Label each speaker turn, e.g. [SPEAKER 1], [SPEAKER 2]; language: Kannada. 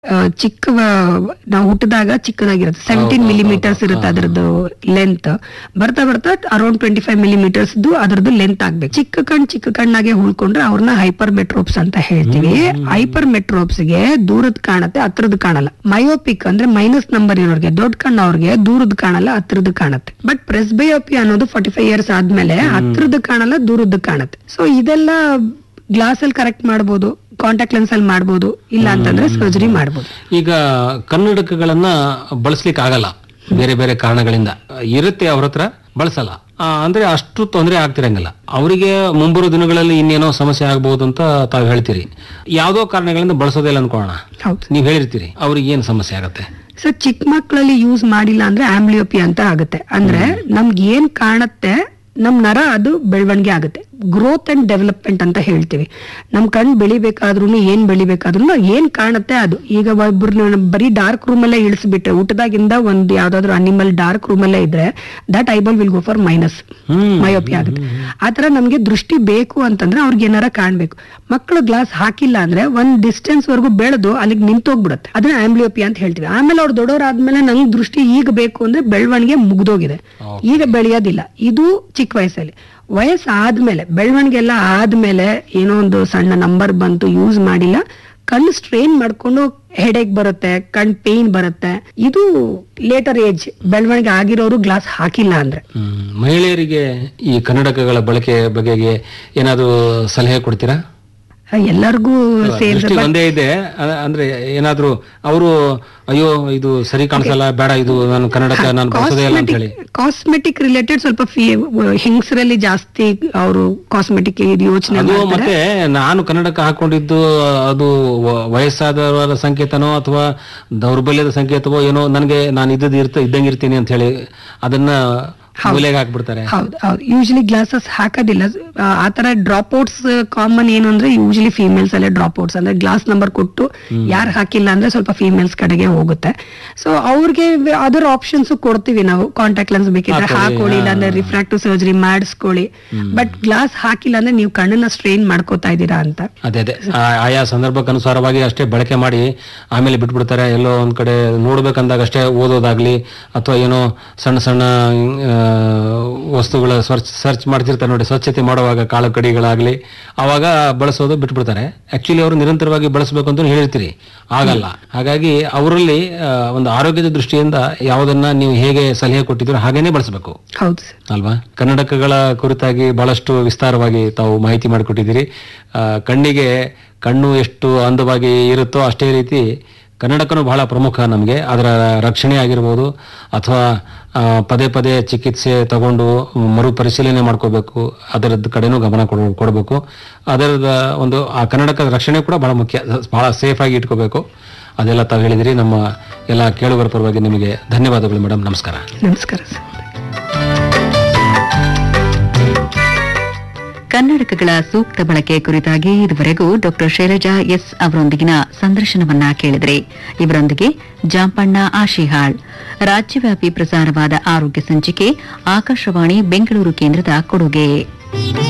[SPEAKER 1] ಆ, ಚಿಕ್ಕ ನಾವು ಹುಟ್ಟಿದಾಗ ಚಿಕ್ಕದಾಗಿರುತ್ತೆ ಸೆವೆಂಟೀನ್ ಮಿಲಿಮೀಟರ್ಸ್ ಇರುತ್ತೆ ಅದರದ್ದು ಲೆಂತ್ ಬರ್ತಾ ಬರ್ತಾ ಅರೌಂಡ್ ಟ್ವೆಂಟಿ ಫೈವ್ ಮಿಲಿಮೀಟರ್ಸ್ ಅದರದ್ದು ಲೆಂತ್ ಆಗ್ಬೇಕು ಚಿಕ್ಕ ಕಣ್ ಚಿಕ್ಕ ಕಣ್ಣಾಗೆ ಉಳ್ಕೊಂಡ್ರೆ ಅವ್ರನ್ನ ಹೈಪರ್ ಮೆಟ್ರೋಪ್ಸ್ ಅಂತ ಹೇಳ್ತೀವಿ ಹೈಪರ್ ಮೆಟ್ರೋಪ್ಸ್ ಗೆ ದೂರದ್ ಕಾಣತ್ತೆ ಹತ್ರದ ಕಾಣಲ್ಲ ಮಯೋಪಿಕ್ ಅಂದ್ರೆ ಮೈನಸ್ ನಂಬರ್ ಇರೋರ್ಗೆ ದೊಡ್ಡ ಕಣ್ಣು ಅವ್ರಿಗೆ ದೂರದ್ ಕಾಣಲ್ಲ ಹತ್ರದ ಕಾಣತ್ತೆ ಬಟ್ ಪ್ರೆಸ್ಬಯೋಪಿ ಅನ್ನೋದು ಫಾರ್ಟಿ ಫೈವ್ ಇಯರ್ಸ್ ಆದ್ಮೇಲೆ ಹತ್ರದ ಕಾಣಲ್ಲ ದೂರದ್ದು ಕಾಣತ್ತೆ ಸೊ ಇದೆಲ್ಲ ಗ್ಲಾಸ್ ಅಲ್ಲಿ ಕರೆಕ್ಟ್ ಮಾಡ್ಬೋದು ಕಾಂಟ್ಯಾಕ್ಟ್ ಲೆನ್ಸ್ ಅಲ್ಲಿ ಮಾಡ್ಬೋದು ಇಲ್ಲ ಅಂತಂದ್ರೆ ಸರ್ಜರಿ ಮಾಡ್ಬೋದು
[SPEAKER 2] ಈಗ ಕನ್ನಡಕಗಳನ್ನ ಬಳಸ್ಲಿಕ್ಕೆ ಆಗಲ್ಲ ಬೇರೆ ಬೇರೆ ಕಾರಣಗಳಿಂದ ಇರುತ್ತೆ ಅವ್ರ ಹತ್ರ ಬಳಸಲ್ಲ ಆ, ಅಂದ್ರೆ ಅಷ್ಟು ತೊಂದರೆ ಆಗ್ತಿರಂಗಿಲ್ಲ ಅವರಿಗೆ ಮುಂಬರುವ ದಿನಗಳಲ್ಲಿ ಇನ್ನೇನೋ ಸಮಸ್ಯೆ ಆಗ್ಬಹುದು ಅಂತ ತಾವು ಹೇಳ್ತೀರಿ ಯಾವ್ದೋ ಕಾರಣಗಳಿಂದ ಬಳಸೋದಿಲ್ಲ ಅನ್ಕೊಳ್ಳೋಣ
[SPEAKER 1] ಹೌದು
[SPEAKER 2] ನೀವ್ ಹೇಳಿರ್ತೀರಿ ಅವ್ರಿಗೆ ಏನ್ ಸಮಸ್ಯೆ ಆಗತ್ತೆ
[SPEAKER 1] ಸರ್ ಚಿಕ್ಕ ಮಕ್ಕಳಲ್ಲಿ ಯೂಸ್ ಮಾಡಿಲ್ಲ ಅಂದ್ರೆ ಆಂಬ್ಲಿಯೋಪಿ ಅಂತ ಆಗುತ್ತೆ ಅಂದ್ರೆ ನಮ್ಗೆ ಏನ್ ಕಾಣತ್ತೆ ನಮ್ ನರ ಅದು ಬೆಳವಣಿಗೆ ಆಗುತ್ತೆ ಗ್ರೋತ್ ಅಂಡ್ ಡೆವಲಪ್ಮೆಂಟ್ ಅಂತ ಹೇಳ್ತೀವಿ ನಮ್ ಕಣ್ ಬೆಳಿಬೇಕಾದ್ರೂ ಏನ್ ಬೆಳಿಬೇಕಾದ್ರೂ ಏನ್ ಕಾಣತ್ತೆ ಅದು ಈಗ ಒಬ್ರು ಬರೀ ಡಾರ್ಕ್ ರೂಮ್ ಅಲ್ಲೇ ಇಳಿಸ್ಬಿಟ್ರೆ ಊಟದಾಗಿಂದ ಒಂದ್ ಯಾವ್ದಾದ್ರು ಅನಿಮಲ್ ಡಾರ್ಕ್ ರೂಮ್ ಅಲ್ಲೇ ಇದ್ರೆ that eyeball will go for minus
[SPEAKER 2] hmm
[SPEAKER 1] myopia ಆಗುತ್ತೆ ಆತರ ನಮ್ಗೆ ದೃಷ್ಟಿ ಬೇಕು ಅಂತಂದ್ರೆ ಅವ್ರಿಗೆ ಏನಾರ ಕಾಣ್ಬೇಕು ಮಕ್ಕಳು ಗ್ಲಾಸ್ ಹಾಕಿಲ್ಲ ಅಂದ್ರೆ ಒಂದ್ ಡಿಸ್ಟೆನ್ಸ್ ವರೆಗೂ ಬೆಳೆದು ಅಲ್ಲಿಗೆ ನಿಂತೋಗ್ಬಿಡುತ್ತೆ ಅದನ್ನ ಆಂಬ್ಲಿಯೋಪಿ ಅಂತ ಹೇಳ್ತೀವಿ ಆಮೇಲೆ ಅವ್ರು ದೊಡ್ಡವರಾದ್ಮೇಲೆ ನಂಗೆ ದೃಷ್ಟಿ ಈಗ ಬೇಕು ಅಂದ್ರೆ ಬೆಳವಣಿಗೆ ಮುಗ್ದೋಗಿದೆ ಈಗ ಬೆಳೆಯೋದಿಲ್ಲ ಇದು ಚಿಕ್ಕ ವಯಸ್ಸಲ್ಲಿ ವಯಸ್ಸು ಆದ್ಮೇಲೆ ಬೆಳವಣಿಗೆ ಎಲ್ಲ ಆದ್ಮೇಲೆ ಏನೋ ಒಂದು ಸಣ್ಣ ನಂಬರ್ ಬಂತು ಯೂಸ್ ಮಾಡಿಲ್ಲ ಕಣ್ಣು ಸ್ಟ್ರೈನ್ ಮಾಡ್ಕೊಂಡು ಹೆಡೇಕ್ ಬರುತ್ತೆ ಕಣ್ ಪೇನ್ ಬರುತ್ತೆ ಇದು ಲೇಟರ್ ಏಜ್ ಬೆಳವಣಿಗೆ ಆಗಿರೋರು ಗ್ಲಾಸ್ ಹಾಕಿಲ್ಲ ಅಂದ್ರೆ
[SPEAKER 2] ಹ್ಮ್. ಮಹಿಳೆಯರಿಗೆ ಈ ಕನ್ನಡಕಗಳ ಬಳಕೆ ಬಗೆಗೆ ಏನಾದ್ರು ಸಲಹೆ ಕೊಡ್ತೀರಾ
[SPEAKER 1] ಎಲ್ಲರಿಗೂ ಸೇರಿ
[SPEAKER 2] ದೃಷ್ಟಿ ಒಂದೇ ಇದೆ ಅ- ಅಂದ್ರೆ ಏನಾದ್ರು ಅವರು ಅಯ್ಯೋ ಇದು ಸರಿ ಕಾಣಿಸಲ್ಲ ಬೇಡ ಇದು ನಾನು ಕನ್ನಡಕ ನಾನು ಬಳಸೋದೇ ಇಲ್ಲ ಅಂತ ಹೇಳಿ
[SPEAKER 1] ಕಾಸ್ಮೆಟಿಕ್ ರಿಲೇಟೆಡ್ ಸ್ವಲ್ಪ ಫೀ ಹೆಂಗಸರಲ್ಲಿ ಜಾಸ್ತಿ ಅವರು ಕಾಸ್ಮೆಟಿಕ್ ಇದು ಯೋಚನೆ
[SPEAKER 2] ಅದು
[SPEAKER 1] ಮಾಡ್ತಾರೆ
[SPEAKER 2] ಮತ್ತೆ ನಾನು ಕನ್ನಡಕ ಹಾಕೊಂಡಿದ್ದು ಅದು ವ- ವಯಸ್ಸಾದವರ ಸಂಕೇತನೋ ಅಥವಾ ದೌರ್ಬಲ್ಯದ ಸಂಕೇತವೋ ಏನೋ ನನಗೆ ನಾನು ಇದ್ದದ್ದು ಇರ್ತ ಇದ್ದಂಗೆ ಇರ್ತೀನಿ ಅಂತ ಹೇಳಿ ಅದನ್ನ ಮೂಲೆಗೆ ಹಾಕ್ಬಿಡ್ತಾರೆ
[SPEAKER 1] ಹೌದು ಹೌದು ಯೂಶಲಿ ಗ್ಲಾಸಸ್ ಹಾಕೋದಿಲ್ಲ ಆ, ಆ ತರ ಡ್ರಾಪ್ ಔಟ್ಸ್ ಕಾಮನ್ ಏನು ಅಂದ್ರೆ ಯೂಶಲಿ ಫೀಮೇಲ್ಸ್ ಅಲ್ಲೇ ಡ್ರಾಪ್ ಔಟ್ಸ್ ಅಂದ್ರೆ ಗ್ಲಾಸ್ ನಂಬರ್ ಕೊಟ್ಟು ಯಾರು ಹಾಕಿಲ್ಲ ಅಂದ್ರೆ ಸ್ವಲ್ಪ ಫೀಮೇಲ್ಸ್ ಕಡೆಗೆ ಹೋಗುತ್ತೆ ಸೊ ಅವ್ರಿಗೆ ಅದರ್ ಆಪ್ಷನ್ಸ್ ಕೊಡ್ತೀವಿ ನಾವು ಕಾಂಟ್ಯಾಕ್ಟ್ ಲೆನ್ಸ್ ಬೇಕಿದ್ರೆ ಹಾಕೊಳ್ಳಿ ಇಲ್ಲಾಂದ್ರೆ ರಿಫ್ರಾಕ್ಟಿವ್ ಸರ್ಜರಿ ಮಾಡಿಸ್ಕೊಳ್ಳಿ ಬಟ್ ಗ್ಲಾಸ್ ಹಾಕಿಲ್ಲ ಅಂದ್ರೆ ನೀವು ಕಣ್ಣನ್ನ ಸ್ಟ್ರೈನ್ ಮಾಡ್ಕೋತಾ ಇದ್ದೀರಾ ಅಂತ
[SPEAKER 2] ಅದೇ ಅದೇ ಆ- ಆಯಾ ಸಂದರ್ಭಕ್ಕೆ ಅನುಸಾರವಾಗಿ ಅಷ್ಟೇ ಬಳಕೆ ಮಾಡಿ ಆಮೇಲೆ ಬಿಟ್ಬಿಡ್ತಾರೆ ಎಲ್ಲೋ ಒಂದ್ ಕಡೆ ನೋಡ್ಬೇಕಂದಾಗ ಅಷ್ಟೇ ಓದೋದಾಗ್ಲಿ ಅಥವಾ ಏನೋ ಸಣ್ಣ ಸಣ್ಣ ಆ, ವಸ್ತುಗಳ ಸರ್ಚ್ ಸರ್ಚ್ ಮಾಡ್ತಿರ್ತಾರೆ ನೋಡಿ ಸ್ವಚ್ಛತೆ ಮಾಡುವಾಗ ಕಾಳು ಕಡಿಗಳಾಗ್ಲಿ ಅವಾಗ ಬಳಸೋದು ಬಿಟ್ಬಿಡ್ತಾರೆ ಆಕ್ಚುಲಿ ಅವರು ನಿರಂತರವಾಗಿ ಬಳಸಬೇಕು ಅಂತ ಹೇಳಿರ್ತೀರಿ ಆಗಲ್ಲ ಹಾಗಾಗಿ ಅವರಲ್ಲಿ ಆ, ಒಂದು ಆರೋಗ್ಯದ ದೃಷ್ಟಿಯಿಂದ ಯಾವುದನ್ನ ನೀವು ಹೇಗೆ ಸಲಹೆ ಕೊಟ್ಟಿದ್ದೀರೋ ಹಾಗೇನೆ ಬಳಸಬೇಕು
[SPEAKER 1] ಹೌದು ಸರ್
[SPEAKER 2] ಅಲ್ವಾ ಕನ್ನಡಕಗಳ ಕುರಿತಾಗಿ ಬಹಳಷ್ಟು ವಿಸ್ತಾರವಾಗಿ ತಾವು ಮಾಹಿತಿ ಮಾಡಿಕೊಟ್ಟಿದ್ದೀರಿ ಆ, ಕಣ್ಣಿಗೆ ಕಣ್ಣು ಎಷ್ಟು ಅಂದವಾಗಿ ಇರುತ್ತೋ ಅಷ್ಟೇ ರೀತಿ ಕನ್ನಡಕನೂ ಬಹಳ ಪ್ರಮುಖ ನಮಗೆ ಅದರ ರಕ್ಷಣೆ ಆಗಿರ್ಬೋದು ಅಥವಾ ಆ, ಪದೇ ಪದೇ ಚಿಕಿತ್ಸೆ ತಗೊಂಡು ಮರುಪರಿಶೀಲನೆ ಮಾಡ್ಕೋಬೇಕು ಅದರದ್ದು ಕಡೆನೂ ಗಮನ ಕೊಡ ಕೊಡಬೇಕು ಅದರದ ಒಂದು ಆ ಕನ್ನಡಕದ ರಕ್ಷಣೆ ಕೂಡ ಬಹಳ ಮುಖ್ಯ ಬಹಳ ಸೇಫ್ ಆಗಿ ಇಟ್ಕೋಬೇಕು ಅದೆಲ್ಲ ತಾವು ಹೇಳಿದಿರಿ ನಮ್ಮ ಎಲ್ಲ ಕೇಳುಗರ ಪರವಾಗಿ ನಿಮಗೆ ಧನ್ಯವಾದಗಳು ಮೇಡಮ್ ನಮಸ್ಕಾರ
[SPEAKER 1] ನಮಸ್ಕಾರ ಸರ್
[SPEAKER 3] ಕನ್ನಡಕಗಳ ಸೂಕ್ತ ಬಳಕೆ ಕುರಿತಾಗಿ ಇದುವರೆಗೂ ಡಾಕ್ಟರ್ ಶೈಲಜಾ ಎಸ್ ಅವರೊಂದಿಗಿನ ಸಂದರ್ಶನವನ್ನ ಕೇಳಿದ್ರಿ ಇವರೊಂದಿಗೆ ಜಾಂಪಣ್ಣ ಆಶಿಹಾಳ್ ರಾಜ್ಯವ್ಯಾಪಿ ಪ್ರಸಾರವಾದ ಆರೋಗ್ಯ ಸಂಚಿಕೆ ಆಕಾಶವಾಣಿ ಬೆಂಗಳೂರು ಕೇಂದ್ರದ ಕೊಡುಗೆ